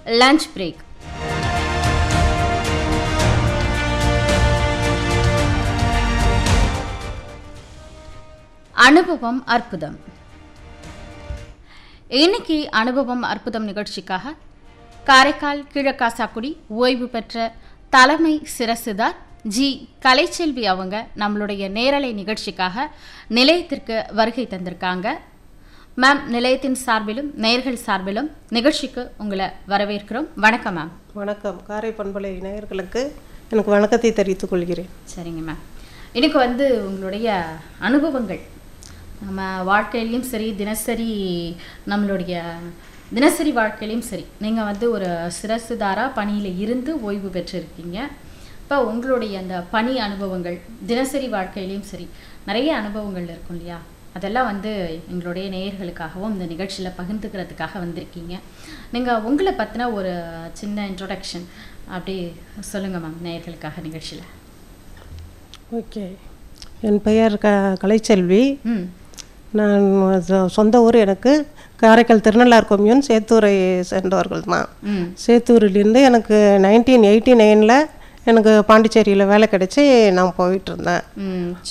lunch break அனுபவம் அற்புதம் இன்னைக்கு அனுபவம் அற்புதம் நிகழ்ச்சிக்காக காரைக்கால் கிழக்காசாக்குடி ஓய்வு பெற்ற தலைமை சிரசுதார் ஜி கலைச்செல்வி அவங்க நம்மளுடைய நேரலை நிகழ்ச்சிக்காக நிலையத்திற்கு வருகை தந்திருக்காங்க மேம் நிலையத்தின் சார்பிலும் நேர்கள் சார்பிலும் நிகழ்ச்சிக்கு உங்களை வரவேற்கிறோம் வணக்கம் மேம் வணக்கம் காரை பண்பலை நேயர்களுக்கு எனக்கு வணக்கத்தை தெரிவித்துக் கொள்கிறேன் சரிங்க மேம் இன்னைக்கு வந்து உங்களுடைய அனுபவங்கள் நம்ம வாழ்க்கையிலையும் சரி தினசரி நம்மளுடைய தினசரி வாழ்க்கையிலையும் சரி நீங்கள் வந்து ஒரு சிரசுதாரா பணியில் இருந்து ஓய்வு பெற்றிருக்கீங்க இப்போ உங்களுடைய அந்த பணி அனுபவங்கள் தினசரி வாழ்க்கையிலையும் சரி நிறைய அனுபவங்கள் இருக்கும் இல்லையா அதெல்லாம் வந்து எங்களுடைய நேயர்களுக்காகவும் இந்த நிகழ்ச்சியில் பகிர்ந்துக்கிறதுக்காக வந்திருக்கீங்க நீங்கள் உங்களை பற்றின ஒரு சின்ன இன்ட்ரோடக்ஷன் அப்படி சொல்லுங்கள் மேம் நேயர்களுக்காக நிகழ்ச்சியில் ஓகே என் பெயர் க கலைச்செல்வி ம் நான் சொ- சொந்த ஊர் எனக்கு காரைக்கால் திருநள்ளார் கொம்யூன் சேத்தூரை சேர்ந்தவர்கள் தான் ம் சேத்தூரிலேருந்து எனக்கு நைன்டீன் எயிட்டி நைனில் எனக்கு பாண்டிச்சேரியில் வேலை கிடைச்சி நான் போயிட்டு இருந்தேன் ம்